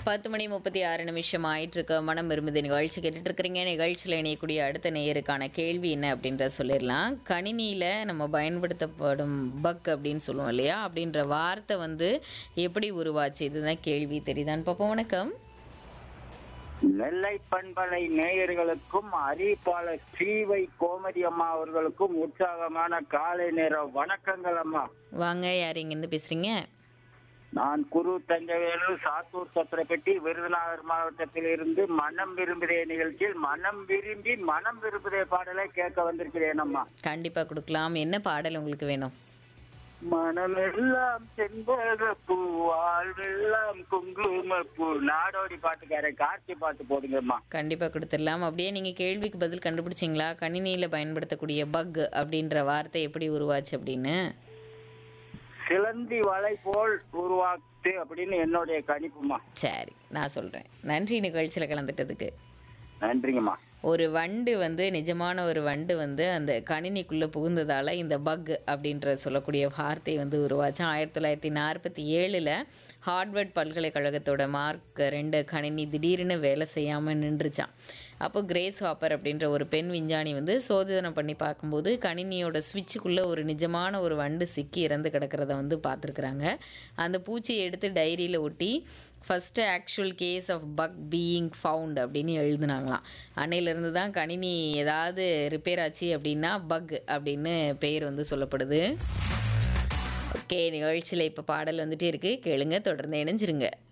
பத்து மணி முப்பத்தி ஆறு நிமிஷம் ஆயிட்டு இருக்க மனம் விரும்புது நிகழ்ச்சி கேட்டுட்டு இருக்கிறீங்க நிகழ்ச்சியில் இணையக்கூடிய அடுத்த நேயருக்கான கேள்வி என்ன அப்படின்றத சொல்லிடலாம் கணினியில் நம்ம பயன்படுத்தப்படும் பக் அப்படின்னு சொல்லுவோம் இல்லையா அப்படின்ற வார்த்தை வந்து எப்படி உருவாச்சு இதுதான் கேள்வி தெரியுதான்னு பார்ப்போம் வணக்கம் நெல்லை பண்பலை நேயர்களுக்கும் அறிவிப்பாளர் ஸ்ரீவை கோமதி அம்மா அவர்களுக்கும் உற்சாகமான காலை நேர வணக்கங்கள் அம்மா வாங்க யார் இங்கேருந்து பேசுகிறீங்க நான் குரு தஞ்சவேலு சாத்தூர் சத்திரப்பட்டி விருதுநகர் மாவட்டத்தில் இருந்து மனம் விரும்புதே நிகழ்ச்சியில் மனம் விரும்பி மனம் விரும்புதே பாடலை கேட்க வந்திருக்கிறேன் அம்மா கண்டிப்பாக கொடுக்கலாம் என்ன பாடல் உங்களுக்கு வேணும் மனமெல்லாம் செண்பக பூ வாழ்வெல்லாம் குங்கும பூ நாடோடி பாட்டுக்காரன் கார்த்தி பாட்டு போடுங்கம்மா கண்டிப்பாக கொடுத்துடலாம் அப்படியே நீங்கள் கேள்விக்கு பதில் கண்டுபிடிச்சிங்களா கணினியில் பயன்படுத்தக்கூடிய பக் அப்படின்ற வார்த்தை எப்படி உருவாச்சு அப்படின்னு சிலந்தி வலை போல் உருவாக்கு அப்படின்னு என்னுடைய கணிப்புமா சரி நான் சொல்கிறேன் நன்றி நிகழ்ச்சியில் கலந்துட்டதுக்கு நன்றிங்கம்மா ஒரு வண்டு வந்து நிஜமான ஒரு வண்டு வந்து அந்த கணினிக்குள்ளே புகுந்ததால் இந்த பக் அப்படின்ற சொல்லக்கூடிய வார்த்தை வந்து உருவாச்சு ஆயிரத்தி தொள்ளாயிரத்தி நாற்பத்தி ஏழில் ஹார்வர்ட் பல்கலைக்கழகத்தோட மார்க் ரெண்டு கணினி திடீர்னு வேலை செய்யாமல் நின்றுச்சான் அப்போ கிரேஸ் ஹாப்பர் அப்படின்ற ஒரு பெண் விஞ்ஞானி வந்து சோதனை பண்ணி பார்க்கும்போது கணினியோட ஸ்விட்சுக்குள்ளே ஒரு நிஜமான ஒரு வண்டு சிக்கி இறந்து கிடக்கிறத வந்து பார்த்துருக்குறாங்க அந்த பூச்சியை எடுத்து டைரியில் ஒட்டி first actual case of bug being found அப்படின்னு எழுதுனாங்களாம் அன்னையிலேருந்து தான் கணினி ஏதாவது ரிப்பேர் ஆச்சு அப்படின்னா பக் அப்படின்னு பெயர் வந்து சொல்லப்படுது ஓகே நிகழ்ச்சியில் இப்போ பாடல் வந்துட்டே இருக்குது கேளுங்க தொடர்ந்து இணைஞ்சிருங்க